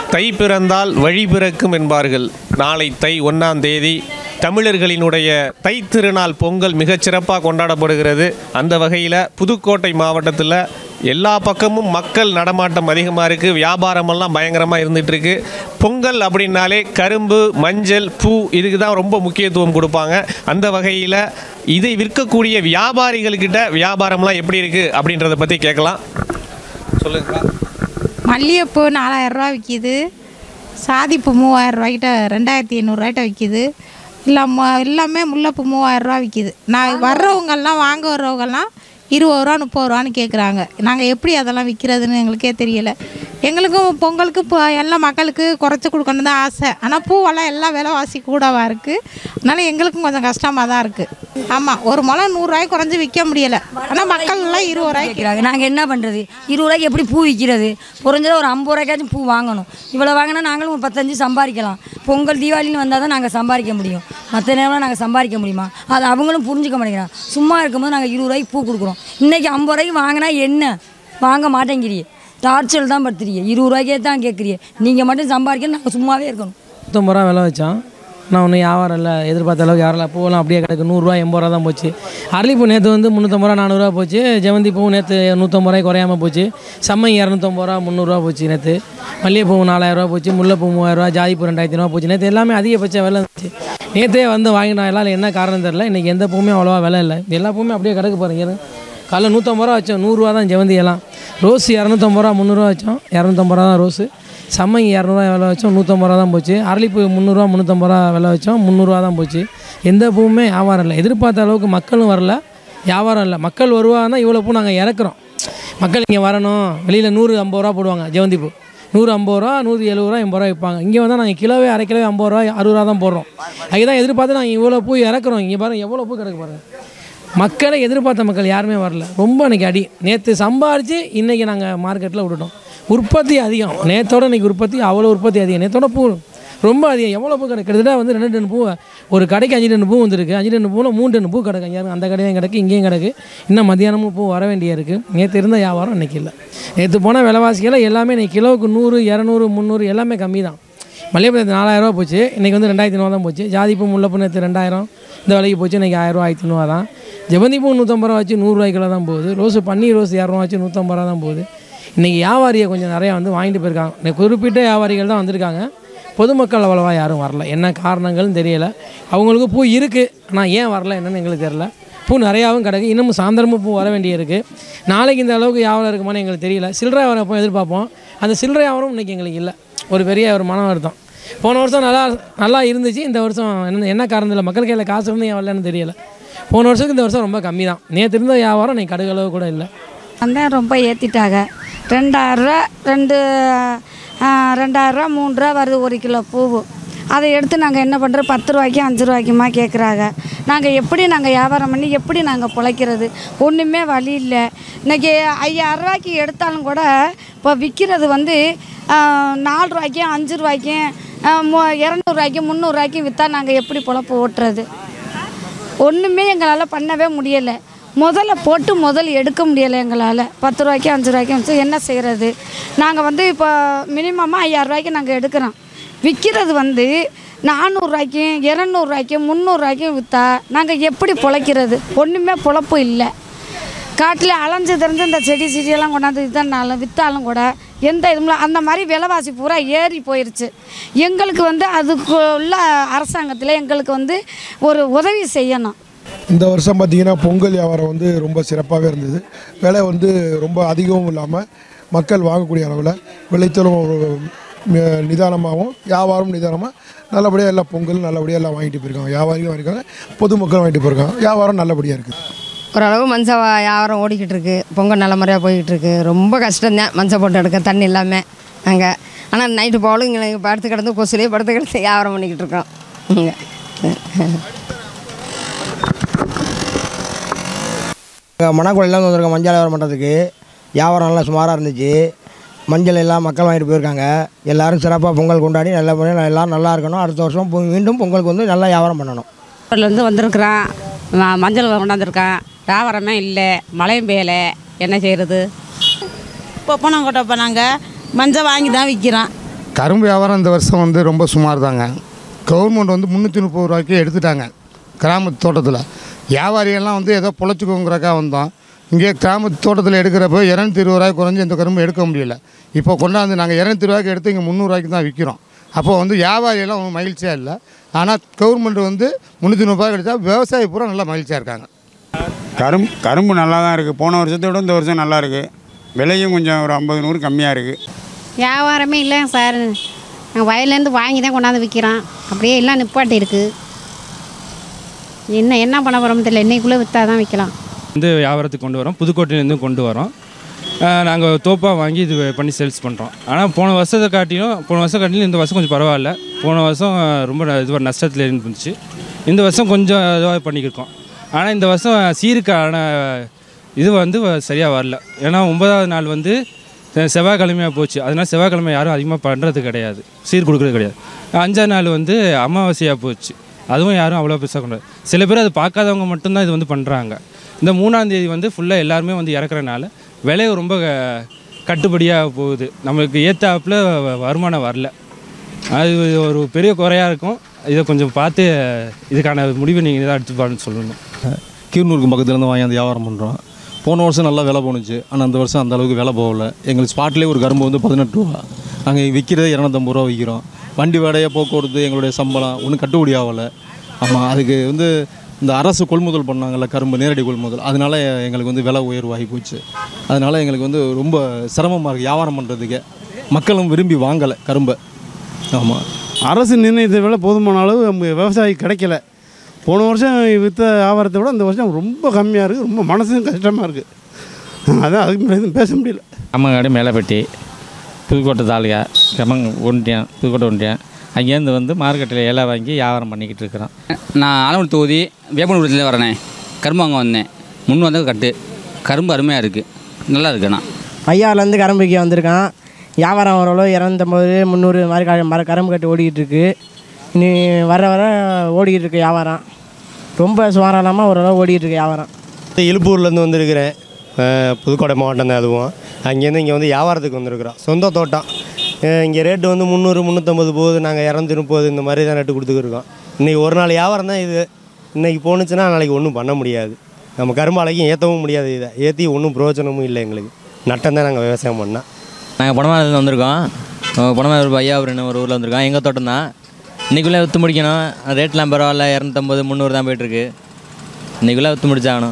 தை பிறந்தால் வழி பிறக்கும் என்பார்கள் நாளை தை ஒன்றாம் தேதி தமிழர்களினுடைய தை திருநாள் பொங்கல் மிகச் சிறப்பாக கொண்டாடப்படுகிறது அந்த வகையில் புதுக்கோட்டை மாவட்டத்தில் எல்லா பக்கமும் மக்கள் நடமாட்டம் அதிகமாக இருக்குது வியாபாரமெல்லாம் பயங்கரமாக இருந்துகிட்ருக்கு பொங்கல் அப்படின்னாலே கரும்பு மஞ்சள் பூ இதுக்கு தான் ரொம்ப முக்கியத்துவம் கொடுப்பாங்க அந்த வகையில் இதை விற்கக்கூடிய வியாபாரிகள்கிட்ட வியாபாரம்லாம் எப்படி இருக்குது அப்படின்றத பற்றி கேட்கலாம் சொல்லுங்கள் மல்லிகைப்பூ நாலாயிரரூவா விற்கிது சாதிப்பூ மூவாயிரம் ரூபாய்க்கிட்ட ரெண்டாயிரத்தி எண்ணூறுரூவாய்ட்ட விற்கிது இல்லை எல்லாமே முல்லைப்பூ மூவாயிரரூவா விற்கிது நான் வர்றவங்கெல்லாம் வாங்க வர்றவங்கெல்லாம் இருபது ரூபா முப்பது ரூபான்னு கேட்குறாங்க நாங்கள் எப்படி அதெல்லாம் விற்கிறதுன்னு எங்களுக்கே தெரியலை எங்களுக்கும் பொங்கலுக்கு இப்போ எல்லா மக்களுக்கு குறைச்சி கொடுக்கணும் தான் ஆசை ஆனால் பூவெல்லாம் எல்லாம் விலைவாசி கூடவா இருக்குது அதனால எங்களுக்கும் கொஞ்சம் கஷ்டமாக தான் இருக்குது ஆமாம் ஒரு முளம் நூறுரூவாய்க்கு குறைஞ்சி விற்க முடியலை ஆனால் மக்கள் எல்லாம் இருபது ரூபாய்க்கு விற்கிறாங்க நாங்கள் என்ன பண்ணுறது இருபது ரூபாய்க்கு எப்படி பூ விற்கிறது குறைஞ்சது ஒரு ஐம்பது ரூபாய்க்காச்சும் பூ வாங்கணும் இவ்வளோ வாங்கினா நாங்களும் ஒரு பத்தஞ்சு சம்பாதிக்கலாம் பொங்கல் தீபாவளின்னு வந்தால் தான் நாங்கள் சம்பாதிக்க முடியும் மற்ற நேரம்லாம் நாங்கள் சம்பாதிக்க முடியுமா அது அவங்களும் புரிஞ்சுக்க மாட்டேங்கிறாங்க சும்மா இருக்கும்போது நாங்கள் இருபது ரூபாய்க்கு பூ கொடுக்குறோம் இன்றைக்கி ஐம்பது ரூபாய்க்கு வாங்கினா என்ன வாங்க மாட்டேங்கிறீ டார்ச்சல் தான் படுத்துறீங்க இருபது ரூபாய்க்கே தான் கேட்குறீங்க நீங்கள் மட்டும் சம்பாதிக்க நாங்கள் சும்மாவே இருக்கணும் நூற்றம்பது ரூபா விலை வச்சான் நான் ஒன்றும் வியாபாரம் இல்லை எதிர்பார்த்த அளவுக்கு யாரும் இல்லை பூவெல்லாம் அப்படியே கிடக்கு நூறுரூவா எண்பது ரூபா தான் போச்சு அரளிப்பூ நேற்று வந்து முந்நூற்றம்பது ரூபா நானூறுரூவா போச்சு ஜெவந்தி பூ நேற்று நூற்றம்பது ரூபாய் குறையாம போச்சு சம்மை இரநூத்தம்பது ரூபா முந்நூறுரூவா போச்சு நேற்று மல்லிகைப்பூ நாலாயிரரூவா போச்சு முல்லைப்பூ மூவாயிரரூவா ஜாதிப்பூ ரெண்டாயிரத்தி ரூபா போச்சு நேற்று எல்லாமே அதிகபட்ச விலை இருந்துச்சு நேற்றே வந்து வாங்கினா எல்லாம் என்ன காரணம் தெரில இன்றைக்கி எந்த பூவுமே அவ்வளோவா விலை இல்லை எல்லா பூவுமே அப்படியே கிடக்கு பாருங்க இரு. காலைல நூற்றம்பது ரூபா வச்சோம் நூறுரூவா தான் ஜெவந்தி எல்லாம் ரோஸ் இரநூத்தம்பது ரூபா முந்நூறுரூவா வச்சோம் இரநூத்தம்பது ரூபா தான் ரோஸு சம்மங்கி இரநூறுவா விலை வச்சோம் நூற்றம்பது ரூபா தான் போச்சு அரளிப்பூ முந்நூறுரூவா முந்நூற்றம்பது ரூபா விலை வச்சோம் முந்நூறுரூவா தான் போச்சு எந்த பூவுமே வியாபாரம் இல்லை எதிர்பார்த்த அளவுக்கு மக்களும் வரல வியாபாரம் இல்லை மக்கள் வருவாங்கன்னா இவ்வளோ பூ நாங்கள் இறக்குறோம் மக்கள் இங்கே வரணும் வெளியில் நூறு ஐம்பது ரூபா போடுவாங்க ஜெவந்தி பூ நூறு ஐம்பது ரூபா நூறு எழுபது ரூபா எண்பது ரூபா விற்பாங்க இங்கே வந்தால் நாங்கள் கிலோவே அரை கிலோவே ஐம்பது ரூபா அறுபது ரூபா தான் போடுறோம் அதுக்கு தான் எதிர்பார்த்து நாங்கள் இவ்வளோ பூ இறக்குறோம் இங்கே பாருங்கள் எவ்வளோ பூ கிடக்கு பாருங்கள் மக்களை எதிர்பார்த்த மக்கள் யாருமே வரல ரொம்ப அன்றைக்கி அடி நேற்று சம்பாரித்து இன்றைக்கி நாங்கள் மார்க்கெட்டில் விட்டுட்டோம் உற்பத்தி அதிகம் நேற்றோட இன்றைக்கி உற்பத்தி அவ்வளோ உற்பத்தி அதிகம் நேற்றோட பூ ரொம்ப அதிகம் எவ்வளோ பூ கிடக்கு கிட்டத்தட்ட வந்து ரெண்டு டன் பூ ஒரு கடைக்கு அஞ்சு டன் பூ வந்திருக்கு அஞ்சு டன் பூவில் மூணு டன் பூ கிடக்கு அங்கே அந்த கடையும் கிடக்கு இங்கேயும் கிடக்கு இன்னும் மத்தியானமும் பூ வர வேண்டிய இருக்குது நேற்று இருந்த வியாபாரம் இன்றைக்கி இல்லை நேற்று போன விலைவாசிகளை எல்லாமே இன்றைக்கி கிலோவுக்கு நூறு இரநூறு முந்நூறு எல்லாமே கம்மி தான் மல்லிகைப்பூ நேற்று நாலாயிரரூவா போச்சு இன்றைக்கி வந்து ரெண்டாயிரத்தி ஐநூறுவா தான் போச்சு ஜாதிப்பூ முல்லைப்பூ நேற்று ரெண்டாயிரம் இந்த விலைக்கு போச்சு இன்றைக்கி ஆயிரரூவா ஆயிரத்தி ஐநூறுவா தான் ஜெவந்தி பூ நூற்றம்பது ரூபா வச்சு நூறுரூவாய்க்குள்ள தான் போகுது ரோஸு பன்னீர் ரோஸ் இரநூறுவா வச்சு நூற்றம்பது ரூபா தான் போகுது இன்றைக்கி வியாபாரியை கொஞ்சம் நிறையா வந்து வாங்கிட்டு போயிருக்காங்க இன்னைக்கு குறிப்பிட்ட வியாபாரிகள் தான் வந்திருக்காங்க பொதுமக்கள் அவ்வளோவா யாரும் வரல என்ன காரணங்கள்னு தெரியல அவங்களுக்கு பூ இருக்குது ஆனால் ஏன் வரல என்னன்னு எங்களுக்கு தெரியல பூ நிறையாவும் கிடக்கு இன்னமும் சாயந்தரமும் பூ வர வேண்டிய இருக்குது நாளைக்கு இந்த அளவுக்கு வியாபாரம் இருக்குமான்னு எங்களுக்கு தெரியல சில்லறை வியாபாரம் எப்போ எதிர்பார்ப்போம் அந்த சில்லறை வியாபாரம் இன்றைக்கி எங்களுக்கு இல்லை ஒரு பெரிய ஒரு மன வருத்தம் போன வருஷம் நல்லா நல்லா இருந்துச்சு இந்த வருஷம் என்ன என்ன காரணத்தில் மக்கள் கையில் காசு இருந்து ஏன் வரலன்னு தெரியல போன வருஷத்துக்கு இந்த வருஷம் ரொம்ப கம்மி தான் நேற்று இருந்த வியாபாரம் இன்னைக்கு கடுகளவு கூட இல்லை வந்து ரொம்ப ஏற்றிட்டாங்க ரெண்டாயிரரூவா ரெண்டு ஆ, ரெண்டாயிரரூவா மூணு ரூபா வருது ஒரு கிலோ பூவு அதை எடுத்து நாங்கள் என்ன பண்ணுறோம் பத்து ரூபாய்க்கு அஞ்சு ரூபாய்க்குமா கேட்குறாங்க நாங்கள் எப்படி நாங்கள் வியாபாரம் பண்ணி எப்படி நாங்கள் பிழைக்கிறது ஒன்றுமே வழி இல்லை இன்றைக்கி ஐயாயிரரூவாய்க்கு எடுத்தாலும் கூட இப்போ விற்கிறது வந்து ஆ, நாலு ரூபாய்க்கும் அஞ்சு ரூபாய்க்கும் ஆ, மு- இரநூறுவாய்க்கும் முந்நூறுரூவாய்க்கும் விற்றா நாங்கள் எப்படி பொழப்பு ஓட்டுறது ஒன்றுமே எங்களால் பண்ணவே முடியலை முதல்ல போட்டு முதல் எடுக்க முடியலை எங்களால் பத்து ரூபாய்க்கு அஞ்சு ரூபாய்க்கு வந்து என்ன செய்கிறது நாங்கள் வந்து இப்போ மினிமமாக ஐயாயிரரூவாய்க்கு நாங்கள் எடுக்கிறோம் விற்கிறது வந்து நானூறுரூவாய்க்கும் இரநூறுவாய்க்கும் முந்நூறுரூவாய்க்கும் விற்றா நாங்கள் எப்படி பிழைக்கிறது ஒன்றுமே பொழப்பு இல்லை காட்டில் அலைஞ்சு தெரிஞ்சு இந்த செடி செடியெல்லாம் கொண்டாந்து இதனாலும் விற்றாலும் கூட எந்த இதுவும் அந்த மாதிரி விலைவாசி பூரா ஏறி போயிருச்சு எங்களுக்கு வந்து அதுக்கு உள்ள அரசாங்கத்தில் எங்களுக்கு வந்து ஒரு உதவி செய்யணும் இந்த வருஷம் பார்த்தீங்கன்னா பொங்கல் வியாபாரம் வந்து ரொம்ப சிறப்பாகவே இருந்தது விலை வந்து ரொம்ப அதிகமும் இல்லாமல் மக்கள் வாங்கக்கூடிய அளவில் விளைச்சலும் ஒரு மி- நிதானமாகவும் வியாபாரமும் நிதானமாக நல்லபடியாக எல்லாம் பொங்கல் நல்லபடியாக எல்லாம் வாங்கிட்டு போயிருக்காங்க வியாபாரிகளும் வாங்கியிருக்காங்க பொதுமக்களும் வாங்கிட்டு போயிருக்காங்க வியாபாரம் நல்லபடியாக இருக்குது ஓரளவு மஞ்ச வா- வியாபாரம் ஓடிக்கிட்டு இருக்கு பொங்கல் நல்ல முறையாக போய்கிட்டு இருக்கு ரொம்ப கஷ்டம்தான் மஞ்சள் போட்டு எடுக்க தண்ணி இல்லாமல் நாங்கள் ஆனால் நைட்டு போகலும் இங்கே படுத்து கிடந்து கொசுலேயே படுத்து கிடந்து வியாபாரம் பண்ணிக்கிட்டு இருக்கோம் இங்கே மணக்குடியிலேருந்து வந்திருக்கோம் மஞ்சள் வியாபாரம் பண்ணுறதுக்கு வியாபாரம் நல்லா சுமாராக இருந்துச்சு மஞ்சள் எல்லாம் மக்கள் வாங்கிட்டு போயிருக்காங்க எல்லாரும் சிறப்பாக பொங்கல் கொண்டாடி நல்ல முறையில் எல்லோரும் நல்லா இருக்கணும் அடுத்த வருஷம் பொ- மீண்டும் பொங்கலுக்கு வந்து நல்லா வியாபாரம் பண்ணணும் இருந்து வந்திருக்கிறான் ம- மஞ்சள் கொண்டாந்துருக்கான் வியாபாரமே இல்லை மழையும் பெய்யலை என்ன செய்கிறது இப்போ போனோங்கோட்டை இப்போ நாங்கள் மஞ்சள் வாங்கி தான் விற்கிறோம் கரும்பு வியாபாரம் இந்த வருஷம் வந்து ரொம்ப சுமார் தாங்க கவர்மெண்ட் வந்து முந்நூற்றி முப்பது ரூபாய்க்கு எடுத்துட்டாங்க கிராமத்து தோட்டத்தில் வியாபாரியெல்லாம் வந்து ஏதோ பொழைச்சிக்கோங்கிறக்கா வந்தோம் இங்கே கிராமத்து தோட்டத்தில் எடுக்கிறப்ப இரநூத்தி இருபது ரூபாய் குறைஞ்சி இந்த கரும்பு எடுக்க முடியல இப்போ கொண்டாந்து நாங்கள் இரநூத்தி ரூபாய்க்கு எடுத்து இங்கே முந்நூறுரூவாய்க்கு தான் விற்கிறோம் அப்போ வந்து வியாபாரியெல்லாம் ஒன்றும் மகிழ்ச்சியாக இல்லை ஆனால் கவர்மெண்ட் வந்து முந்நூற்றி முப்பது கிடைச்சா விவசாயி பூரா நல்லா மகிழ்ச்சியாக இருக்காங்க கரும்பு கரும்பு நல்லா தான் இருக்குது போன வருஷத்தை விட இந்த வருஷம் நல்லா இருக்குது விலையும் கொஞ்சம் ஒரு ஐம்பது நூறு கம்மியாக இருக்குது வியாபாரமே இல்லைங்க சார் நாங்கள் வயல்லேருந்து வாங்கி தான் கொண்டாந்து விற்கிறோம் அப்படியே எல்லாம் நிப்பாட்டி இருக்குது என்ன என்ன பண்ண போகிறோம் தெரியல இன்னைக்குள்ளே விற்றா தான் விற்கலாம் வந்து வியாபாரத்துக்கு கொண்டு வரோம் புதுக்கோட்டையிலேருந்து கொண்டு வரோம் நாங்கள் தோப்பாக வாங்கி இது பண்ணி சேல்ஸ் பண்ணுறோம் ஆனால் போன வருஷத்தை காட்டிலும் போன வருஷம் காட்டிலும் இந்த வருஷம் கொஞ்சம் பரவாயில்ல போன வருஷம் ரொம்ப இது நஷ்டத்தில் இருந்துச்சு இந்த வருஷம் கொஞ்சம் இதுவாக பண்ணிக்கிருக்கோம் ஆனால் இந்த வருஷம் சீருக்கான இது வந்து சரியாக வரல ஏன்னா ஒன்பதாவது நாள் வந்து செ- செவ்வாய்க்கிழமையாக போச்சு அதனால் செவ்வாய்க்கிழமை யாரும் அதிகமாக பண்ணுறது கிடையாது சீர் கொடுக்குறது கிடையாது அஞ்சாவது நாள் வந்து அமாவாசையாக போச்சு அதுவும் யாரும் அவ்வளோ பெருசாக கொண்டாது சில பேர் அது பார்க்காதவங்க மட்டும்தான் இது வந்து பண்ணுறாங்க இந்த மூணாம் தேதி வந்து ஃபுல்லாக எல்லாருமே வந்து இறக்குறனால விலை ரொம்ப க- கட்டுப்படியாக போகுது நம்மளுக்கு ஏற்றாப்புல வருமானம் வரல அது ஒரு பெரிய குறையாக இருக்கும் இதை கொஞ்சம் பார்த்து இதுக்கான முடிவை நீங்கள் தான் எடுத்துப்பாருன்னு சொல்லணும் கீழ்நூருக்கு பக்கத்துலேருந்து வாங்கி அந்த வியாபாரம் பண்ணுறோம் போன வருஷம் நல்லா விலை போணுச்சு ஆனால் அந்த வருஷம் அந்த அளவுக்கு விலை போகல எங்களுக்கு ஸ்பாட்லேயே ஒரு கரும்பு வந்து பதினெட்டு ரூபா நாங்கள் விற்கிறதே இரநூத்தம்பது ரூபா விற்கிறோம் வண்டி வாடகை போக்குவரத்து எங்களுடைய சம்பளம் ஒன்றும் கட்டுப்படி ஆகலை ஆமாம் அதுக்கு வந்து இந்த அரசு கொள்முதல் பண்ணாங்கல்ல கரும்பு நேரடி கொள்முதல் அதனால எங்களுக்கு வந்து விலை உயர்வாகி போச்சு அதனால எங்களுக்கு வந்து ரொம்ப சிரமமாக இருக்குது வியாபாரம் பண்ணுறதுக்கு மக்களும் விரும்பி வாங்கலை கரும்பை ஆமாம் அரசு நிர்ணயித்த விலை போதுமான அளவு நம்ம விவசாயி கிடைக்கல போன வருஷம் விற்ற வியாபாரத்தை விட இந்த வருஷம் ரொம்ப கம்மியாக இருக்குது ரொம்ப மனசும் கஷ்டமாக இருக்குது அதான் அதுக்கு மேலே எதுவும் பேச முடியல அம்மங்காடு மேலப்பட்டி புதுக்கோட்டை தாலுகா கமங் ஒன்றியம் புதுக்கோட்டை ஒன்றியம் அங்கேருந்து வந்து மார்க்கெட்டில் இலை வாங்கி வியாபாரம் பண்ணிக்கிட்டு இருக்கிறோம் நான் ஆலமூர் தொகுதி வேப்பனூரத்தில் வரேனே கரும்பு வாங்க வந்தேன் முன் வந்தது கட்டு கரும்பு அருமையாக இருக்குது நல்லா இருக்குண்ணா ஐயாவிலேருந்து கரும்பு விற்க வந்திருக்கான் வியாபாரம் ஓரளவு இரநூத்தம்பது முந்நூறு இது மாதிரி க- மர கரும்பு கட்டு ஓடிக்கிட்டு இருக்கு இனி வர வர ஓடிக்கிட்டு இருக்கு வியாபாரம் ரொம்ப சுமாரம் இல்லாமல் ஓரளவு ஓடிக்கிட்டு இருக்கு வியாபாரம் இழுப்பூர்லேருந்து வந்திருக்கிறேன் அஹ் புதுக்கோட்டை மாவட்டம் தான் அதுவும் அங்கேருந்து இங்கே வந்து வியாபாரத்துக்கு வந்திருக்கிறோம் சொந்த தோட்டம் அஹ் இங்கே ரேட்டு வந்து முந்நூறு முந்நூற்றம்பது போகுது நாங்கள் இரநூத்தி முப்பது இந்த மாதிரி தான் ரேட்டு கொடுத்துக்கிருக்கோம் இன்றைக்கி ஒரு நாள் வியாபாரம் தான் இது இன்றைக்கி போணுச்சுன்னா நாளைக்கு ஒன்றும் பண்ண முடியாது நம்ம கரும்பாலைக்கும் ஏற்றவும் முடியாது இதை ஏற்றி ஒன்றும் பிரயோஜனமும் இல்லை எங்களுக்கு நட்டம் தான் நாங்கள் விவசாயம் பண்ணோம் நாங்கள் பணமாரிலேருந்து வந்திருக்கோம் பணமாரி ஒரு ஐயா ஒரு ஒரு ஊரில் வந்திருக்கோம் எங்கள் தோட்டம் தான் இன்றைக்குள்ளே விற்று முடிக்கணும் ரேட்லாம் பரவாயில்ல இரநூத்தம்பது முந்நூறு தான் போயிட்டுருக்கு இன்றைக்குள்ளே விற்று முடிச்சாகணும்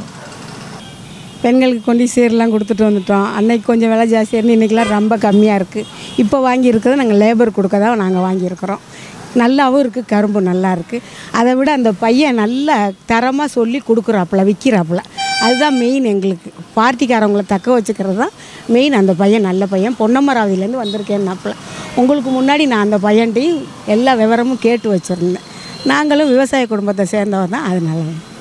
பெண்களுக்கு கொண்டு சீரெல்லாம் கொடுத்துட்டு வந்துட்டோம் அன்னைக்கு கொஞ்சம் விலை ஜாஸ்தியாக இருந்து இன்றைக்கெலாம் ரொம்ப கம்மியாக இருக்குது இப்போ வாங்கியிருக்கிறது நாங்கள் லேபர் கொடுக்க தான் நாங்கள் வாங்கியிருக்கிறோம் நல்லாவும் இருக்குது கரும்பு நல்லா இருக்குது அதை விட அந்த பையன் நல்ல தரமாக சொல்லி கொடுக்குறாப்புல விற்கிறாப்புல அதுதான் மெயின் எங்களுக்கு பார்ட்டிக்காரவங்கள தக்க வச்சுக்கிறது தான் மெயின் அந்த பையன் நல்ல பையன் பொன்னமராவதியிலேருந்து வந்திருக்கேன்னாப்புல உங்களுக்கு முன்னாடி நான் அந்த பையன்ட்டையும் எல்லா விவரமும் கேட்டு வச்சுருந்தேன் நாங்களும் விவசாய குடும்பத்தை சேர்ந்தவர் தான் அதனால